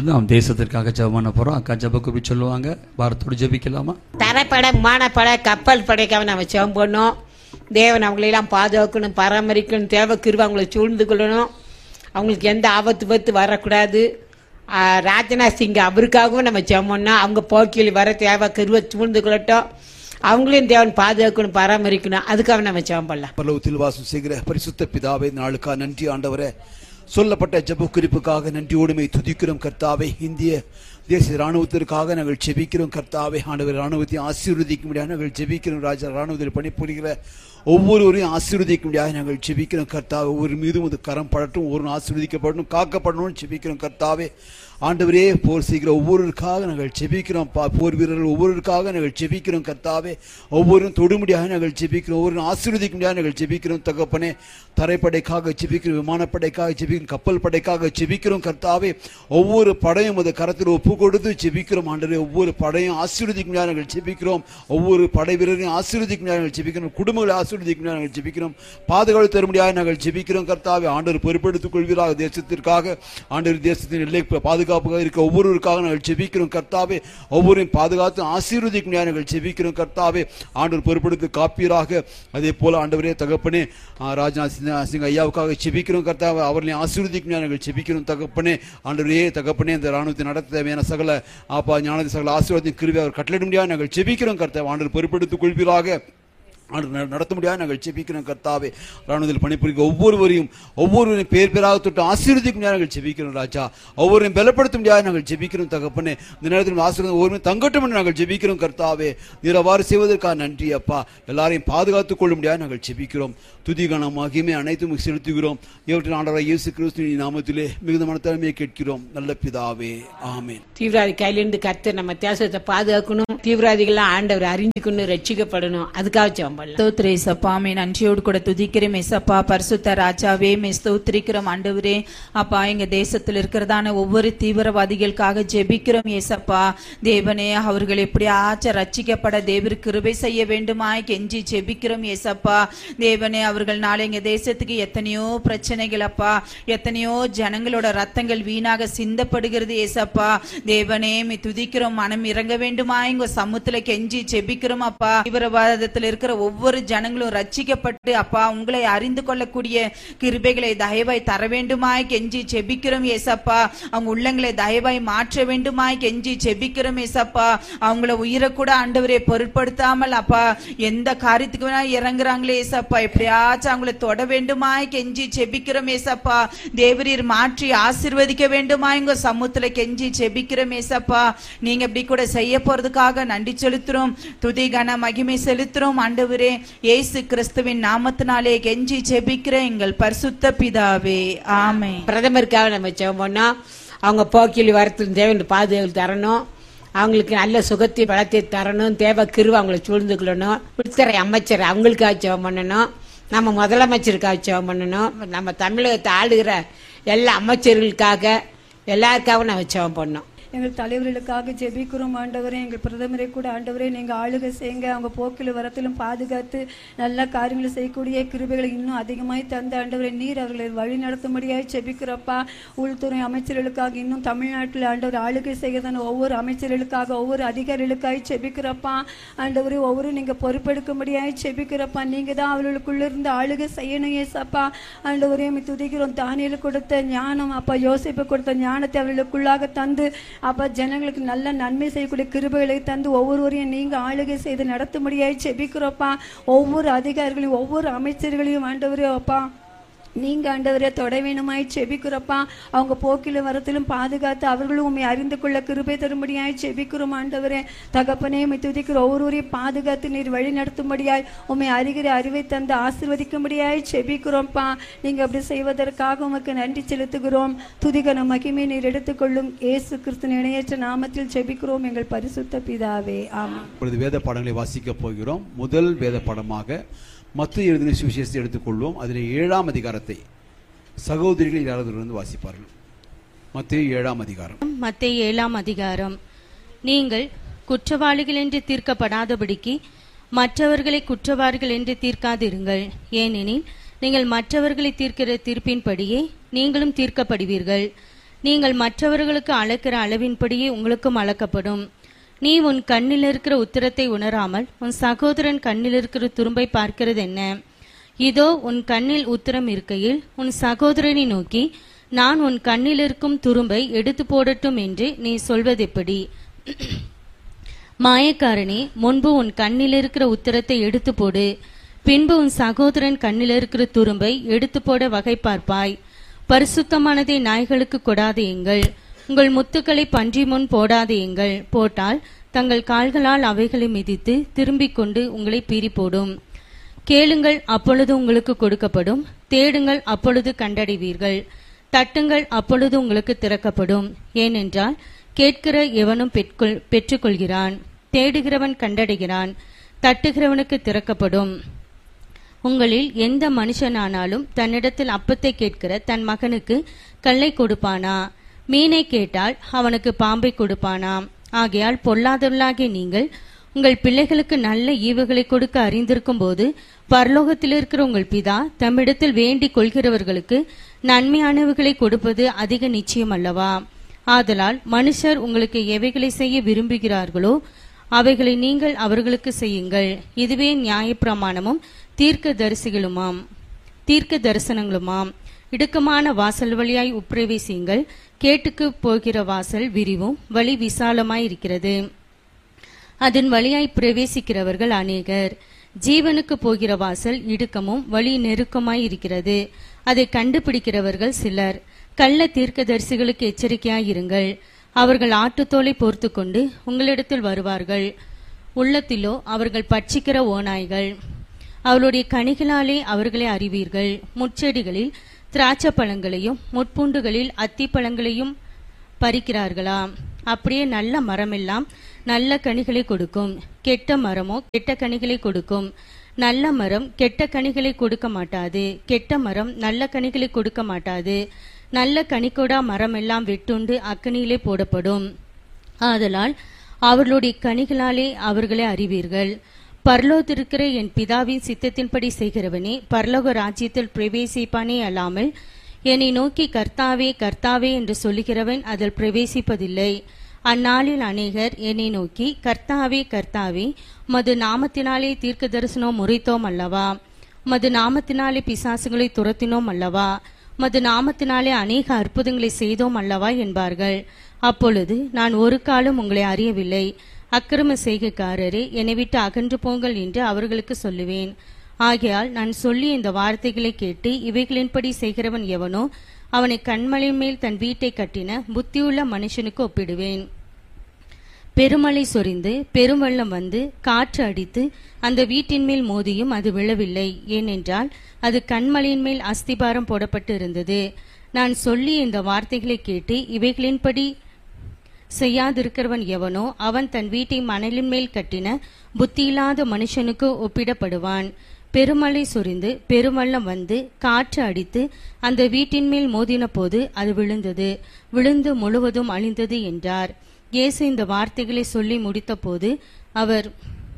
நாம் தேசத்திற்காக ஜெபம் பண்ண போகிறோம் அக்கா ஜெப குறி சொல்லுவாங்க வாரத்தோடு ஜெபிக்கலாமா தரைப்படை விமானப்படை கப்பல் படைக்காக நம்ம ஜெபம் பண்ணோம் தேவன் அவங்களெல்லாம் பாதுகாக்கணும் பராமரிக்கணும் தேவை கிருபை அவங்கள சூழ்ந்து கொள்ளணும் அவங்களுக்கு எந்த ஆபத்து பத்து வரக்கூடாது ஆ, ராஜ்நாத் சிங் அவருக்காகவும் நம்ம ஜெபம் பண்ணோம் அவங்க போக்கியில் வர தேவை கிருபை சூழ்ந்து கொள்ளட்டும் அவங்களையும் தேவன் பாதுகாக்கணும் பராமரிக்கணும் அதுக்காக நம்ம ஜெபம் பண்ணலாம் பரலோகத்தில் வாசம் செய்கிற பரிசுத்த பிதாவே இந்த நாளுக்கா நன்றி ஆண்டவரே சொல்லப்பட்ட ஜெப குறிப்புக்காக நன்றியோடுமை துதிக்கிறோம் கர்த்தாவே இந்திய தேசிய ராணுவத்திற்காக நாங்கள் ஜெபிக்கிறோம் கர்த்தாவே ஆண்டவர் ராணுவத்தை ஆசீர்வதிக்க முடியாது நாங்கள் ஜெபிக்கிறோம் ராஜா ராணுவத்தில் பணிபுரிகிற ஒவ்வொருவரையும் ஆசீர்வதிக்க முடியாது நாங்கள் ஜெபிக்கிறோம் கர்த்தாவே ஒவ்வொரு மீதும் அது கரம் படட்டும் ஒவ்வொரு ஆசீர்வதிக்கப்படணும் காக்கப்படணும்னு ஜெபிக்கிறோம் கர்த்தாவே ஆண்டவரே போர் செய்கிற ஒவ்வொருவருக்காக நாங்கள் ஜெபிக்கிறோம் பா- போர் வீரர்கள் ஒவ்வொருவருக்காக நாங்கள் ஜெபிக்கிறோம் கர்த்தாவே ஒவ்வொரு தொடுமுடியாக நாங்கள் ஜெபிக்கிறோம் ஒவ்வொரு ஆசீர்வதிக்க முடியாது நாங்கள் ஜெபிக்கிறோம் தகப்பனே தரைப்படைக்காக ஜெபிக்கிறோம் விமானப்படைக்காக ஜெபிக்கிறோம் கப்பல் படைக்காக ஜெபிக்கிறோம் கர்த்தாவே ஒவ்வொரு படையும் அது கரத்தில் ஒப்பு கொடுத்து ஜெபிக்கிறோம் ஆண்டவரே ஒவ்வொரு படையும் ஆசீர்வதிக்க முடியாது நாங்கள் ஜெபிக்கிறோம் ஒவ்வொரு படை வீரரையும் ஆசீர்வதிக்க முடியாது நாங்கள் ஜெபிக்கிறோம் குடும்பங்களை ஆசீர்வதிக்க முடியாது நாங்கள் ஜெபிக்கிறோம் பாதுகாப்பு தர முடியாது நாங்கள் ஜெபிக்கிறோம் கர்த்தாவே ஆண்டவர் பொறுப்பெடுத்துக் கொள்வீராக தேசத்திற்காக ஆண்டவர் தேசத்தின் எல்லை பாதுகாப்பாக இருக்க ஒவ்வொருவருக்காக நாங்கள் ஜெபிக்கிறோம் கர்த்தாவே ஒவ்வொருவரையும் பாதுகாத்து ஆசீர்வதிக்க முடியாது நாங்கள் ஜெபிக்கிறோம் கர்த்தாவே ஆண்டவர் பொறுப்பெடுத்து காப்பீராக அதே போல ஆண்டவரே தகப்பனே ஆ, ராஜ்நாத் சிங் சிங் ஐயாவுக்காக ஜெபிக்கிறோம் கர்த்தாவே அவர்களை ஆசீர்வதிக்க முடியாது நாங்கள் ஜெபிக்கிறோம் தகப்பனே ஆண்டவரே தகப்பனே இந்த ராணுவத்தை நடத்த தேவையான சகல ஆப்பா ஞானத்தை சகல ஆசீர்வாதத்தின் கிருவி அவர் கட்டளிட முடியாது நாங்கள் ஜெபிக்கிறோம் கர்த்தாவே ஆண்டவர் பொறுப்பெடுத்துக் கொள்வீராக ஆண்டு நட- நடத்த முடியாது நாங்கள் ஜெபிக்கிறோம் கர்த்தாவே ராணுவத்தில் பணிபுரிக்க ஒவ்வொருவரையும் ஒவ்வொருவரையும் பேர் பேராக தொட்டு ஆசீர்வதிக்க முடியாது நாங்கள் ஜெபிக்கிறோம் ராஜா ஒவ்வொருவரையும் பலப்படுத்த முடியாது நாங்கள் ஜெபிக்கிறோம் தகப்பனே இந்த நேரத்தில் ஆசீர்வாதம் ஒவ்வொருவரும் தங்கட்டும் என்று நாங்கள் ஜெபிக்கிறோம் கர்த்தாவே நீர் அவ்வாறு செய்வதற்காக நன்றி அப்பா எல்லாரையும் பாதுகாத்துக் கொள்ள முடியாது நாங்கள் ஜெபிக்கிறோம் துதிகணம் மகிமை அனைத்தும் செலுத்துகிறோம் இவற்றில் ஆண்டவராக இயேசு கிறிஸ்துவின் நாமத்திலே மிகுந்த மனத்தன்மையை கேட்கிறோம் நல்ல பிதாவே ஆமென் தீவிரவாதி கையிலிருந்து கர்த்தர் நம்ம தேசத்தை பாதுகாக்கணும் தீவிரவாதிகள்லாம் ஆண்டவர் அறிஞ்சுக்கணும் ரட்சிக்கப்படணும் அதுக்காக ஜெபம் பண்ணலாம் ஸ்தோத்திர ஏசப்பா மே நன்றியோடு கூட துதிக்கிறோம் ஏசப்பா பரிசுத்த ராஜாவே மே ஸ்தோத்திரிக்கிறோம் ஆண்டவரே அப்பா எங்க தேசத்தில் இருக்கிறதான ஒவ்வொரு தீவிரவாதிகளுக்காக ஜெபிக்கிறோம் ஏசப்பா தேவனே அவர்கள் எப்படியாச்சும் ரட்சிக்கப்பட தேவர் கிருபை செய்ய வேண்டுமாய் கெஞ்சி ஜெபிக்கிறோம் ஏசப்பா தேவனே அவர்கள் நாளை எங்க தேசத்துக்கு எத்தனையோ பிரச்சனைகள் அப்பா எத்தனையோ ஜனங்களோட ரத்தங்கள் வீணாக சிந்தப்படுகிறது ஏசப்பா தேவனே மே துதிக்கிறோம் மனம் இறங்க வேண்டுமா எங்க சமுத்துல கெஞ்சி ஜெபிக்கிறோம் அப்பா தீவிரவாதத்தில் இருக்கிற ஒவ்வொரு ஜனங்களும் ரட்சிக்கப்பட்டு அப்பா உங்களை அறிந்து கொள்ளக்கூடிய கிருபைகளை தயவாய் தர வேண்டுமாய் கெஞ்சி ஜெபிக்கிறோம் ஏசப்பா அவங்க உள்ளங்களை தயவாய் மாற்ற வேண்டுமாய் கெஞ்சி ஜெபிக்கிறோம் ஏசப்பா அவங்கள உயிரை கூட ஆண்டவரே பொருட்படுத்தாமல் அப்பா எந்த காரியத்துக்கு வேணா இறங்குறாங்களே ஏசப்பா எப்படியாச்சும் அவங்கள தொட வேண்டுமாய் கெஞ்சி ஜெபிக்கிறோம் ஏசப்பா தேவரீர் மாற்றி ஆசிர்வதிக்க வேண்டுமாய் உங்க சமூகத்துல கெஞ்சி ஜெபிக்கிறோம் ஏசப்பா நீங்க இப்படி கூட செய்ய போறதுக்காக நன்றி செலுத்துறோம் துதி கன மகிமை செலுத்துறோம் ஆண்டவரே இயேசு கிறிஸ்துவின் நாமத்தினாலே கெஞ்சி ஜெபிக்கிற எங்கள் பரிசுத்த பிதாவே ஆமே பிரதமருக்காக நம்ம ஜெபம் பண்ணோம் அவங்க போக்கில் வரத்தில் தேவன் பாதுகாப்பு தரணும் அவங்களுக்கு நல்ல சுகத்தை பலத்தை தரணும் தேவை கிருவ அவங்களை சூழ்ந்து கொள்ளணும் உள்துறை அமைச்சர் அவங்களுக்காக ஜெபம் பண்ணணும் நம்ம முதலமைச்சருக்காக ஜெபம் பண்ணணும் நம்ம தமிழகத்தை ஆளுகிற எல்லா அமைச்சர்களுக்காக எல்லாருக்காகவும் நம்ம ஜெபம் பண்ணோம் எங்கள் தலைவர்களுக்காக ஜெபிக்கிறோம் ஆண்டவரே எங்கள் பிரதமரை கூட ஆண்டவரே நீங்க ஆளுகை செய்யுங்க அவங்க போக்கில் வரத்திலும் பாதுகாத்து நல்ல காரியங்களை செய்யக்கூடிய கிருபைகளை இன்னும் அதிகமாய் தந்த ஆண்டவரே நீர் அவர்களை வழி நடத்தும்படியாய் ஜெபிக்கிறப்பா உள்துறை அமைச்சர்களுக்காக இன்னும் தமிழ்நாட்டில் ஆண்டவர் ஆளுகை செய்கிறதான ஒவ்வொரு அமைச்சர்களுக்காக ஒவ்வொரு அதிகாரிகளுக்காய் ஜெபிக்கிறப்பா ஆண்டவரே ஒவ்வொரு நீங்க பொறுப்பெடுக்கும்படியாய் ஜெபிக்கிறப்பா நீங்க தான் அவர்களுக்குள்ள இருந்து ஆளுகை செய்யணும் ஏசப்பா ஆண்டவரே உம்மை துதிக்கிறோம் தானியல் கொடுத்த ஞானம் அப்பா யோசிப்பு கொடுத்த ஞானத்தை அவர்களுக்குள்ளாக தந்து அப்பா ஜனங்களுக்கு நல்ல நன்மை செய்யக்கூடிய கிருபைகளை தந்து ஒவ்வொருவரையும் நீங்க ஆளுகை செய்து நடத்தும்படியாய் செபிக்கிறோப்பா ஒவ்வொரு அதிகாரிகளையும் ஒவ்வொரு அமைச்சர்களையும் ஆண்டவரே அப்பா நீங்க ஆண்டவரே தொட வேணுமாய் செபிக்கிறப்பா அவங்க போக்கிலும் வரத்திலும் பாதுகாத்து அவர்களும் உண்மை அறிந்து கொள்ள கிருபை தரும்படியாய் செபிக்கிறோம் ஆண்டவரே தகப்பனே உம்மை துதிக்கிற ஒவ்வொருவரையும் பாதுகாத்து நீர் வழி நடத்தும்படியாய் உண்மை அறிகிற அறிவை தந்து ஆசிர்வதிக்கும்படியாய் செபிக்கிறோம்ப்பா நீங்க அப்படி செய்வதற்காக உமக்கு நன்றி செலுத்துகிறோம் துதிகன மகிமை நீர் எடுத்துக்கொள்ளும் இயேசு கிறிஸ்து இணையற்ற நாமத்தில் செபிக்கிறோம் எங்கள் பரிசுத்த பிதாவே ஆமாம் இப்பொழுது வேத பாடங்களை வாசிக்கப் போகிறோம் முதல் வேத பாடமாக மத்திய எழுதின சுவிசேஷத்தை எடுத்துக்கொள்வோம் அதில் ஏழாம் அதிகாரத்தை சகோதரிகள் யாராவது ஒருவர் வந்து வாசிப்பார்கள் மத்திய ஏழாம் அதிகாரம் மத்தேயு ஏழாம் அதிகாரம் நீங்கள் குற்றவாளிகள் என்று தீர்க்கப்படாதபடிக்கு மற்றவர்களை குற்றவாளிகள் என்று தீர்க்காதிருங்கள் ஏனெனில் நீங்கள் மற்றவர்களை தீர்க்கிற தீர்ப்பின்படியே நீங்களும் தீர்க்கப்படுவீர்கள் நீங்கள் மற்றவர்களுக்கு அளக்கிற அளவின்படியே உங்களுக்கும் அளக்கப்படும் நீ உன் கண்ணில் இருக்கிற உத்திரத்தை உணராமல் உன் சகோதரன் கண்ணில் இருக்கிற துரும்பை பார்க்கிறது என்ன இதோ உன் கண்ணில் உத்திரம் இருக்கையில் உன் சகோதரனை நோக்கி நான் உன் கண்ணில் இருக்கும் துரும்பை எடுத்து போடட்டும் என்று நீ சொல்வதெப்படி மாயக்காரனே முன்பு உன் கண்ணில் இருக்கிற உத்திரத்தை எடுத்து போடு பின்பு உன் சகோதரன் கண்ணில் இருக்கிற துரும்பை எடுத்து போட வகை பார்ப்பாய் பரிசுத்தமானதை நாய்களுக்கு கொடாதேயுங்கள் உங்கள் முத்துக்களை பன்றி முன் போடாதேயுங்கள் போட்டால் தங்கள் கால்களால் அவைகளை மிதித்து திரும்பிக் கொண்டு உங்களை பீறி போடும் கேளுங்கள் அப்பொழுது உங்களுக்கு கொடுக்கப்படும் தேடுங்கள் அப்பொழுது கண்டடைவீர்கள் தட்டுங்கள் அப்பொழுது உங்களுக்கு திறக்கப்படும் ஏனென்றால் கேட்கிற எவனும் பெற்கொள்- பெற்றுக்கொள்கிறான் தேடுகிறவன் கண்டடைகிறான் தட்டுகிறவனுக்கு திறக்கப்படும் உங்களில் எந்த மனுஷனானாலும் தன்னிடத்தில் அப்பத்தை கேட்கிற தன் மகனுக்கு கல்லை கொடுப்பானா மீனை கேட்டால் அவனுக்கு பாம்பை கொடுப்பானாம் ஆகையால் பொல்லாதவர்களாகிய நீங்கள் உங்கள் பிள்ளைகளுக்கு நல்ல ஈவுகளை கொடுக்க அறிந்திருக்கும் போது பரலோகத்தில் இருக்கிற உங்கள் பிதா தம்மிடத்தில் வேண்டிக் கொள்கிறவர்களுக்கு நன்மையானவைகளை கொடுப்பது அதிக நிச்சயம் அல்லவா ஆதலால் மனுஷர் உங்களுக்கு எவைகளை செய்ய விரும்புகிறார்களோ அவைகளை நீங்கள் அவர்களுக்கு செய்யுங்கள் இதுவே நியாயப்பிரமாணமும் தீர்க்க தரிசிகளுமாம் தீர்க்க தரிசனங்களுமாம் இடுக்கமான வாசல் வழியாய் உட்பிரவேசியுங்கள் கேட்டுக்கு போகிற வாசல் விரிவும் வழி விசாலமாய் இருக்கிறது அதன் வழியாய் பிரவேசிக்கிறவர்கள் அநேகர் ஜீவனுக்கு போகிற வாசல் இடுக்கமும் வழி நெருக்கமாய் இருக்கிறது அதை கண்டுபிடிக்கிறவர்கள் சிலர் கள்ள தீர்க்கதரிசிகளுக்கு எச்சரிக்கையாய் இருங்கள் அவர்கள் ஆட்டுத்தோலை போர்த்து கொண்டு உங்களிடத்தில் வருவார்கள் உள்ளத்திலோ அவர்கள் பட்சிக்கிற ஓநாய்கள் அவளுடைய கனிகளாலே அவர்களை அறிவீர்கள் முட்செடிகளில் திராட்சை பழங்களையும் முட்பூண்டுகளில் அத்திப்பழங்களையும் பறிக்கிறார்களா அப்படியே நல்ல மரமெல்லாம் நல்ல கனிகளை கொடுக்கும் கெட்ட மரமோ கெட்ட கனிகளை கொடுக்கும் நல்ல மரம் கெட்ட கனிகளை கொடுக்க மாட்டாது கெட்ட மரம் நல்ல கனிகளை கொடுக்க மாட்டாது நல்ல கனிகொடா மரமெல்லாம் வெட்டுண்டு அக்கனியிலே போடப்படும் ஆதலால் அவர்களுடைய கனிகளாலே அவர்களை அறிவீர்கள் பரலோகத்திருக்கிற என் பிதாவின் சித்தத்தின்படி செய்கிறவனே பரலோக ராஜ்யத்தில் பிரவேசிப்பானே அல்லாமல் என்னை நோக்கி கர்த்தாவே கர்த்தாவே என்று சொல்லுகிறவன் அதில் பிரவேசிப்பதில்லை அந்நாளில் அநேகர் என்னை நோக்கி கர்த்தாவே கர்த்தாவே மது நாமத்தினாலே தீர்க்க தரிசனம் முறைத்தோம் அல்லவா மது நாமத்தினாலே பிசாசுகளை துரத்தினோம் அல்லவா மது நாமத்தினாலே அநேக அற்புதங்களை செய்தோம் அல்லவா என்பார்கள் அப்பொழுது நான் ஒரு காலம் உங்களை அறியவில்லை அக்கிரம செய்கைக்காரரே என்னை விட்டு அகன்று போங்கள் என்று அவர்களுக்கு சொல்லுவேன் ஆகையால் நான் சொல்லி இந்த வார்த்தைகளை கேட்டு இவைகளின்படி செய்கிறவன் எவனோ அவனை கண்மலை மேல் தன் வீட்டை கட்டின புத்தியுள்ள மனுஷனுக்கு ஒப்பிடுவேன் பெருமழை சொரிந்து பெருவெள்ளம் வந்து காற்று அடித்து அந்த வீட்டின் மேல் மோதியும் அது விழவில்லை ஏனென்றால் அது கண்மலையின் மேல் அஸ்திபாரம் போடப்பட்டு இருந்தது நான் சொல்லி இந்த வார்த்தைகளை கேட்டு இவைகளின்படி செய்யாதிருக்கிறவன் எவனோ அவன் தன் வீட்டை மணலின் மேல் கட்டின புத்தியில்லாத மனுஷனுக்கு ஒப்பிடப்படுவான் பெருமழை சொரிந்து பெருவெள்ளம் வந்து காற்று அடித்து அந்த வீட்டின் மேல் மோதின போது அது விழுந்தது விழுந்து முழுவதும் அழிந்தது என்றார் இயேசு இந்த வார்த்தைகளை சொல்லி முடித்தபோது அவர்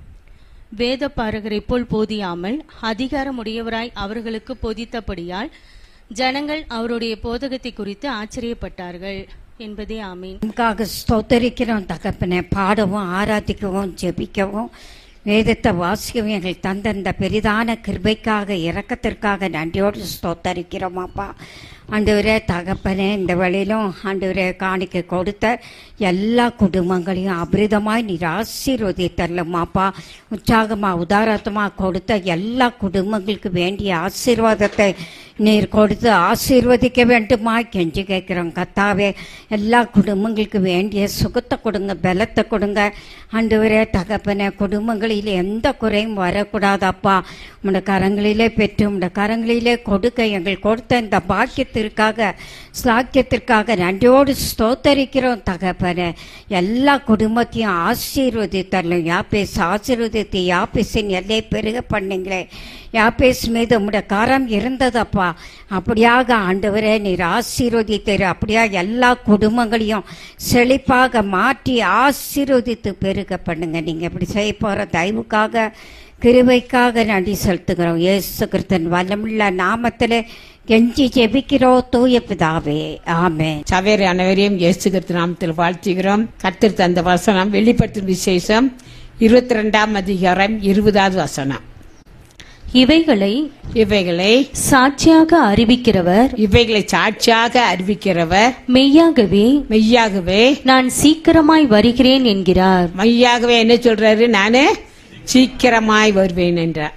வேதப்பாரகரைப் போல் போதியாமல் அதிகாரமுடையவராய் அவர்களுக்கு போதித்தபடியால் ஜனங்கள் அவருடைய போதகத்தை குறித்து ஆச்சரியப்பட்டார்கள் என்பதே ஆமீன் உமக்காக ஸ்தோத்தரிக்கிறோம் தகப்பனே பாடவும் ஆராதிக்கவும் ஜெபிக்கவும் வேதத்தை வாசிக்கவும் எங்கள் தந்தந்த பெரிதான கிருபைக்காக இரக்கத்திற்காக நன்றியோடு ஸ்தோத்தரிக்கிறோம் அப்பா ஆண்டவரே தகப்பனே இந்த வழியிலும் ஆண்டவரே காணிக்க கொடுத்த எல்லா குடும்பங்களையும் அபிரிதமாய் நீர் ஆசீர்வதித்தரலமாப்பா உற்சாகமா உதாரத்தமா கொடுத்த எல்லா குடும்பங்களுக்கு வேண்டிய ஆசீர்வாதத்தை நீர் கொடுத்து ஆசீர்வதிக்க வேண்டுமா கெஞ்சி கேட்கிறோம் கத்தாவே எல்லா குடும்பங்களுக்கு வேண்டிய சுகத்தை கொடுங்க பலத்தை கொடுங்க ஆண்டவரே தகப்பனே குடும்பங்களில் எந்த குறையும் வரக்கூடாதப்பா உங்களோட கரங்களிலே பெற்று உங்களோட கரங்களிலே கொடுக்க எங்கள் கொடுத்த இந்த பாக்கியத்திற்காக சாக்கியத்திற்காக நன்றியோடு ஸ்தோத்தரிக்கிறோம் தகப்பனே எல்லா குடும்பத்தையும் ஆசீர்வதித்தரலும் யாப்பேஸ் ஆசீர்வதித்து யாப்பேசின் எல்லை பெருக பண்ணீங்களே யாப்பேஸ் மீது உம்முடைய கரம் இருந்ததப்பா அப்படியாக ஆண்டவரே நீர் ஆசீர்வதித்தீர் அப்படியா எல்லா குடும்பங்களையும் செழிப்பாக மாற்றி ஆசீர்வதித்து பெருக பண்ணுங்க நீங்க இப்படி செய்ய போற தயவுக்காக கிருபைக்காக நன்றி செலுத்துகிறோம் இயேசு கிறிஸ்தன் வல்லமுள்ள நாமத்திலே கெஞ்சி ஜெபிக்கிறோ தூய பிதாவே ஆமே சவேரி அனைவரையும் இயேசு கிறிஸ்து நாமத்தில் வாழ்த்துகிறோம் கர்த்தர் தந்த வசனம் வெளிப்படுத்தும் விசேஷம் இருபத்தி ரெண்டாம் அதிகாரம் இருபதாவது வசனம் இவைகளை இவைகளை சாட்சியாக அறிவிக்கிறவர் இவைகளை சாட்சியாக அறிவிக்கிறவர் மெய்யாகவே மெய்யாகவே நான் சீக்கிரமாய் வருகிறேன் என்கிறார் மையாகவே என்ன சொல்றாரு நானு சீக்கிரமாய் வருவேன் என்றார்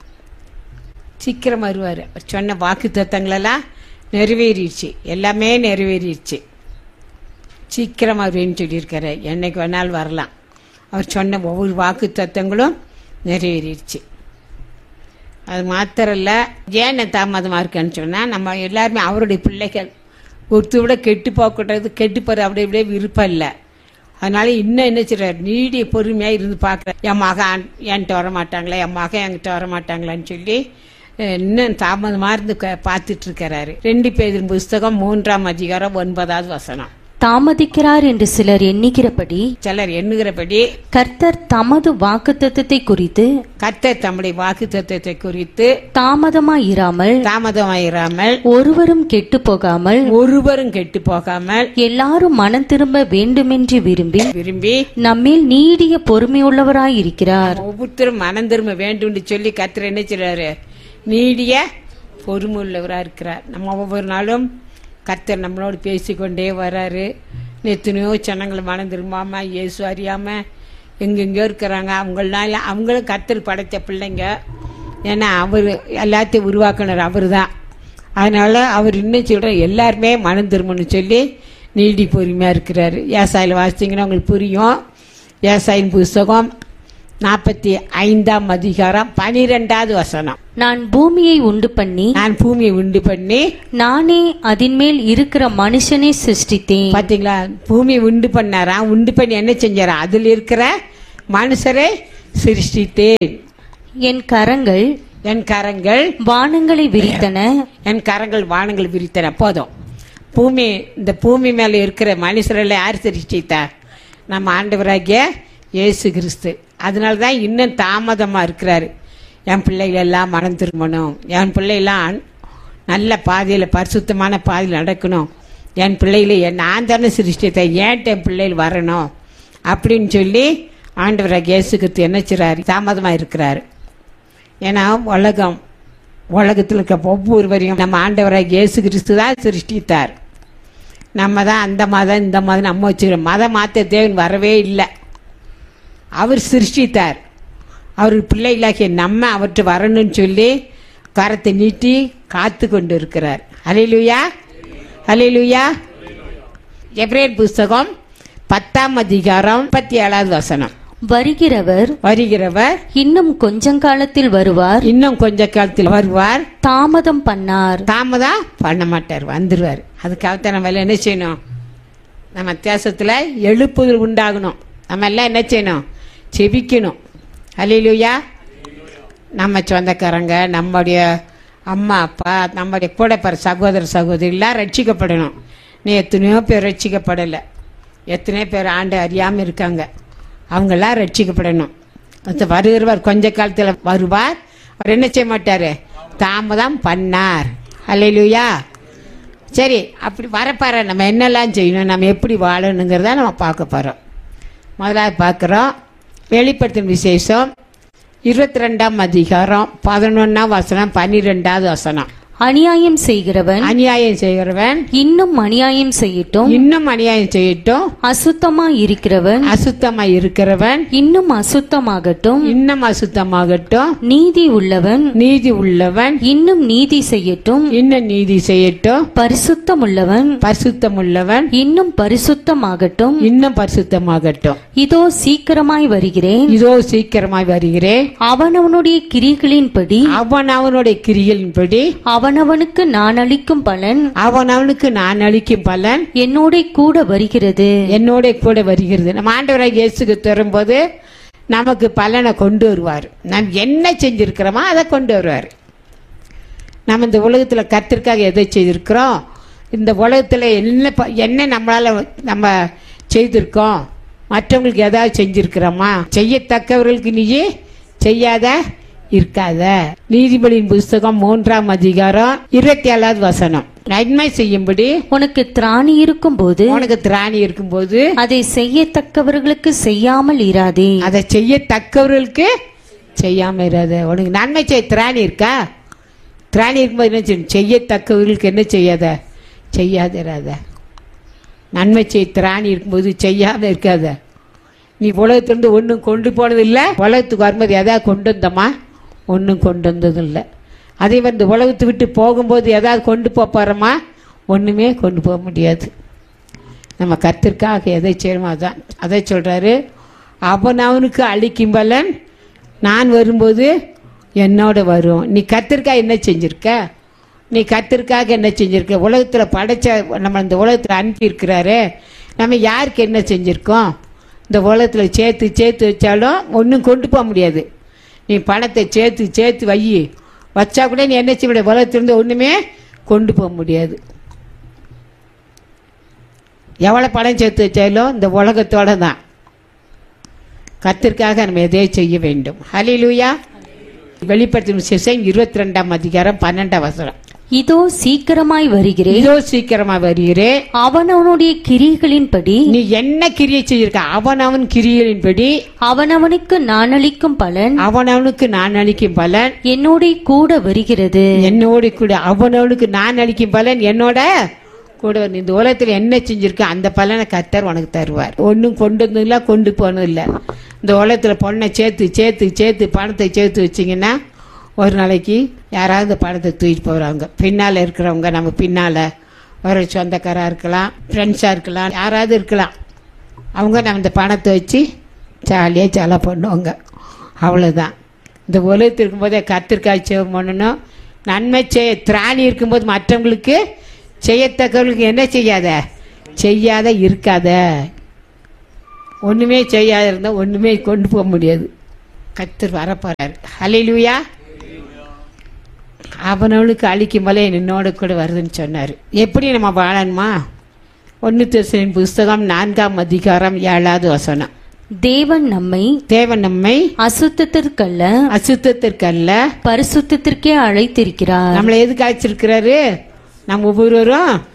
சீக்கிரம் வருவார் அவர் சொன்ன வாக்கு தத்தங்களெல்லாம் நிறைவேறிடுச்சு எல்லாமே நிறைவேறிடுச்சு சீக்கிரம் வருவேன்னு சொல்லியிருக்காரு என்னைக்கு வேணாலும் வரலாம் அவர் சொன்ன ஒவ்வொரு வாக்கு தத்தங்களும் நிறைவேறிடுச்சு அது மாத்திரம் இல்ல ஏன் நான் தாமதமாக இருக்கேன்னு சொன்னால் நம்ம எல்லாருமே அவருடைய பிள்ளைகள் ஒருத்தர் விட கெட்டு போகக்கூடாது கெட்டு போகிற அப்படி இப்படியே விருப்பம் இல்லை அதனால இன்னும் என்ன செய்றாரு நீடிய பொறுமையாக இருந்து பார்க்குறேன் என் மகன் என்கிட்ட வர மாட்டாங்களா என் மகன் என்கிட்ட வர மாட்டாங்களான்னு சொல்லி அஹ், இன்னும் தாமதமாக இருந்து க- பார்த்துட்டு இருக்கிறாரு ரெண்டு பேரின் புஸ்தகம் மூன்றாம் அதிகாரம் ஒன்பதாவது வசனம் தாமதிக்கிறார் என்று சிலர் எண்ணுகிறபடி சிலர் எண்ணுகிறபடி கர்த்தர் தமது வாக்குத்தத்தத்தை குறித்து கர்த்தர் தம்முடைய வாக்கு தத்துவத்தை குறித்து தாமதமாயிராமல் தாமதமாயிராமல் ஒருவரும் கெட்டு போகாமல் ஒருவரும் கெட்டு போகாமல் எல்லாரும் மனம் திரும்ப வேண்டுமென்று விரும்பி விரும்பி நம்மில் நீடிய பொறுமையுள்ளவராயிருக்கிறார் ஒவ்வொருத்தரும் மனம் திரும்ப வேண்டும் சொல்லி கர்த்தர் என்ன செய்றாரு நீடிய பொறுமை உள்ளவராக இருக்கிறார் நம்ம ஒவ்வொரு நாளும் கர்த்தர் நம்மளோடு பேசிக்கொண்டே வராரு எத்தனையோ ஜனங்கள் மனம் திரும்பாம இயேசு அறியாம எங்கெங்கேயோ இருக்கிறாங்க அவங்களால அவங்களும் கர்த்தர் படைத்த பிள்ளைங்க ஏன்னா அவர் எல்லாத்தையும் உருவாக்குனர் அவர் தான் அதனால அவர் இன்னும் சொல்ற எல்லாருமே மனம் திரும்பணும்னு சொல்லி நீடி பொறுமையாக இருக்கிறாரு ஏசாயில் வாசித்தீங்கன்னா உங்களுக்கு புரியும் ஏசாயின் புஸ்தகம் நாற்பத்தி ஐந்தாம் அதிகாரம் பனிரெண்டாவது வசனம் நான் பூமியை உண்டு பண்ணி நான் பூமியை உண்டு பண்ணி நானே அதின்மேல் இருக்கிற மனுஷனை சிருஷ்டித்தேன் பாத்தீங்களா பூமியை உண்டு பண்ணாராம் உண்டு பண்ணி என்ன செஞ்சாராம் அதில் இருக்கிற மனுஷரை சிருஷ்டித்தேன் என் கரங்கள் என் கரங்கள் வானங்களை விரித்தன என் கரங்கள் வானங்கள் விரித்தன போதும் பூமி இந்த பூமி மேல இருக்கிற மனுஷர்களை யார் சிருஷ்டித்தார் நம்ம ஆண்டவராகிய இயேசு கிறிஸ்து அதனால தான் இன்னும் தாமதமா இருக்கிறாரு என் பிள்ளைகள் எல்லாம் மனம் திரும்பணும் என் பிள்ளைகளாம் அன்- நல்ல பாதையில் பரிசுத்தமான பாதையில் நடக்கணும் என் பிள்ளைகளை என் நான் தானே சிருஷ்டித்தேன் ஏன்ட்டு என் பிள்ளைகள் வரணும் அப்படின்னு சொல்லி ஆண்டவராகிய இயேசு கிறிஸ்து என்ன செய்றாரு தாமதமா இருக்கிறாரு ஏன்னா உலகம் உலகத்தில் இருக்க ஒவ்வொருவரையும் நம்ம ஆண்டவராக இயேசு கிறிஸ்து தான் சிருஷ்டித்தார் நம்ம தான் அந்த மதம் இந்த மதம் நம்ம வச்சுக்கிறோம் மதம் மாற்ற தேவன் வரவே இல்லை அவர் சிருஷ்டித்தார் அவர் பிள்ளைகளாகிய நம்ம அவற்றை வரணும்னு சொல்லி கரத்தை நீட்டி காத்து கொண்டு இருக்கிறார் அலையிலுயா அலையிலுயா எப்ரேல் புஸ்தகம் பத்தாம் அதிகாரம் முப்பத்தி ஏழாவது வசனம் வருகிறவர் வருகிறவர் இன்னும் கொஞ்சம் காலத்தில் வருவார் இன்னும் கொஞ்ச காலத்தில் வருவார் தாமதம் பண்ணார் தாமதம் பண்ண மாட்டார் வந்துருவார் அதுக்காகத்தான் நம்ம எல்லாம் என்ன செய்யணும் நம்ம வித்தியாசத்தில் எழுப்புதல் உண்டாகணும் நம்ம எல்லாம் என்ன செய்யணும் செபிக்கணும் அல்லையிலுயா நம்ம சொந்தக்காரங்க நம்முடைய அம்மா அப்பா நம்முடைய கூட பிற சகோதர சகோதரிலாம் ரட்சிக்கப்படணும் நீ எத்தனையோ பேர் ரட்சிக்கப்படலை எத்தனையோ பேர் ஆண்டு அறியாமல் இருக்காங்க அவங்கெல்லாம் ரட்சிக்கப்படணும் அது வருகிறவர் கொஞ்ச காலத்தில் வருவார் அவர் என்ன செய்ய மாட்டார் தாமதம் பண்ணார் அல்லையிலுயா சரி அப்படி வரப்பார நம்ம என்னெல்லாம் செய்யணும் நம்ம எப்படி வாழணுங்கிறத நம்ம பார்க்க போகிறோம் முதலாவது பார்க்குறோம் வெளிப்படுத்தும் விசேஷம் இருபத்தி ரெண்டாம் அதிகாரம் பதினொன்னாம் வசனம் பன்னிரெண்டாவது வசனம் அநியாயம் செய்கிறவன் அநியாயம் செய்கிறவன் இன்னும் அநியாயம் செய்யட்டும் இன்னும் அநியாயம் செய்யட்டும் அசுத்தமா இருக்கிறவன் அசுத்தமா இருக்கிறவன் இன்னும் அசுத்தமாகட்டும் இன்னும் அசுத்தமாகட்டும் நீதி உள்ளவன் நீதி உள்ளவன் இன்னும் நீதி செய்யட்டும் இன்னும் நீதி செய்யட்டும் பரிசுத்தம் உள்ளவன் பரிசுத்தம் உள்ளவன் இன்னும் பரிசுத்தமாகட்டும் இன்னும் பரிசுத்தமாகட்டும் இதோ சீக்கிரமாய் வருகிறேன் இதோ சீக்கிரமாய் வருகிறேன் அவனவனுடைய கிரிகளின்படி அவன் அவனுடைய கிரிகளின்படி அவனவனுக்கு நான் அளிக்கும் பலன் அவன் அவனுக்கு நான் அளிக்கும் பலன் என்னோட கூட வருகிறது என்னோட கூட வருகிறது நம்ம ஆண்டவராக இயேசுக்கு தரும்போது நமக்கு பலனை கொண்டு வருவார் நாம் என்ன செஞ்சிருக்கிறோமோ அதை கொண்டு வருவார் நம்ம இந்த உலகத்தில் கத்திற்காக எதை செய்திருக்கிறோம் இந்த உலகத்தில் என்ன ப- என்ன நம்மளால நம்ம செய்திருக்கோம் மற்றவங்களுக்கு ஏதாவது செஞ்சிருக்கிறோமா செய்யத்தக்கவர்களுக்கு நீயே செய்யாத இருக்காத நீதிபதியின் புஸ்தகம் மூன்றாம் அதிகாரம் இருபத்தி ஏழாவது வசனம் நன்மை செய்யும்படி உனக்கு திராணி இருக்கும்போது உனக்கு திராணி இருக்கும்போது அதை செய்யத்தக்கவர்களுக்கு செய்யாமல் இராதே அதை செய்யத்தக்கவர்களுக்கு செய்யாம இராத உனக்கு நன்மை செய்ய திராணி இருக்கா திராணி இருக்கும்போது என்ன செய்யணும் செய்யத்தக்கவர்களுக்கு என்ன செய்யாத செய்யாத இராத நன்மை செய்ய திராணி இருக்கும்போது செய்யாம இருக்காத நீ உலகத்திலிருந்து ஒன்றும் கொண்டு போனது இல்லை உலகத்துக்கு வரும்போது எதாவது கொண்டு வந்தோமா ஒன்றும் கொண்டு வந்ததும் இல்லை அதே வந்து உலகத்தை விட்டு போகும்போது எதாவது கொண்டு போக போகிறோமா ஒன்றுமே கொண்டு போக முடியாது நம்ம கத்திற்காக எதை செய்யணுமோ அதான் அதை சொல்கிறாரு அவன் அவனுக்கு அழிக்கும் பலன் நான் வரும்போது என்னோட வரும் நீ கத்திற்காக என்ன செஞ்சிருக்க நீ கத்திற்காக என்ன செஞ்சிருக்க உலகத்தில் படைச்ச நம்ம இந்த உலகத்தில் அனுப்பியிருக்கிறாரு நம்ம யாருக்கு என்ன செஞ்சுருக்கோம் இந்த உலகத்தில் சேர்த்து சேர்த்து வச்சாலும் ஒன்றும் கொண்டு போக முடியாது நீ பணத்தை சேர்த்து சேர்த்து வை வச்சா கூட நீ என்ன செய்ய முடியாது உலகத்திலிருந்து ஒன்றுமே கொண்டு போக முடியாது எவ்வளோ பணம் சேர்த்து வச்சாலும் இந்த உலகத்தோட தான் கத்திற்காக நம்ம எதையை செய்ய வேண்டும் ஹலிலூயா வெளிப்படுத்தும் விசேஷம் இருபத்தி ரெண்டாம் அதிகாரம் பன்னெண்டாம் வசனம் இதோ சீக்கிரமாய் வருகிறேன் இதோ சீக்கிரமா வருகிறேன் அவனவனுடைய கிரிகளின்படி நீ என்ன கிரியை செய்யிருக்க அவன் அவன் கிரியைகளின்படி அவனவனுக்கு நான் அளிக்கும் பலன் அவன் அவனுக்கு நான் அளிக்கும் பலன் என்னோட கூட வருகிறது என்னோட கூட அவனவனுக்கு நான் அளிக்கும் பலன் என்னோட கூட வந்து இந்த உலகத்தில் என்ன செஞ்சிருக்க அந்த பலனை கத்தர் உனக்கு தருவார் ஒன்றும் கொண்டு வந்ததும் இல்லை கொண்டு போனதும் இல்லை இந்த உலகத்தில் பொண்ணை சேர்த்து சேர்த்து சேர்த்து பணத்தை சேர்த்து வச்சிங்கன்னா ஒரு நாளைக்கு யாராவது இந்த பணத்தை தூக்கிட்டு போகிறாங்க பின்னால் இருக்கிறவங்க நம்ம பின்னால் ஒரு சொந்தக்காராக இருக்கலாம் ஃப்ரெண்ட்ஸாக இருக்கலாம் யாராவது இருக்கலாம் அவங்க நம்ம இந்த பணத்தை வச்சு ஜாலியாக செலவு பண்ணுவாங்க அவ்வளோதான் இந்த உலகத்தில் இருக்கும்போதே கத்திரிக்காய் சேவம் பண்ணணும் நன்மை செய்ய திராணி இருக்கும்போது மற்றவங்களுக்கு செய்யத்தக்கவர்களுக்கு என்ன செய்யாத செய்யாத இருக்காத ஒன்றுமே செய்யாத இருந்தால் ஒன்றுமே கொண்டு போக முடியாது கத்தர் வரப்போறாரு ஹலிலூயா அவனவளுக்கு அழிக்கும் போல என்னோட கூட வருதுன்னு சொன்னார் எப்படி நம்ம வாழணுமா ஒன்று திருசனின் புஸ்தகம் நான்காம் அதிகாரம் ஏழாவது வசனம் தேவன் நம்மை தேவன் நம்மை அசுத்தத்திற்கல்ல அசுத்தத்திற்கல்ல பரிசுத்தத்திற்கே அழைத்திருக்கிறார் நம்மளை எதுக்கு அழைச்சிருக்கிறாரு நம்ம ஒவ்வொருவரும்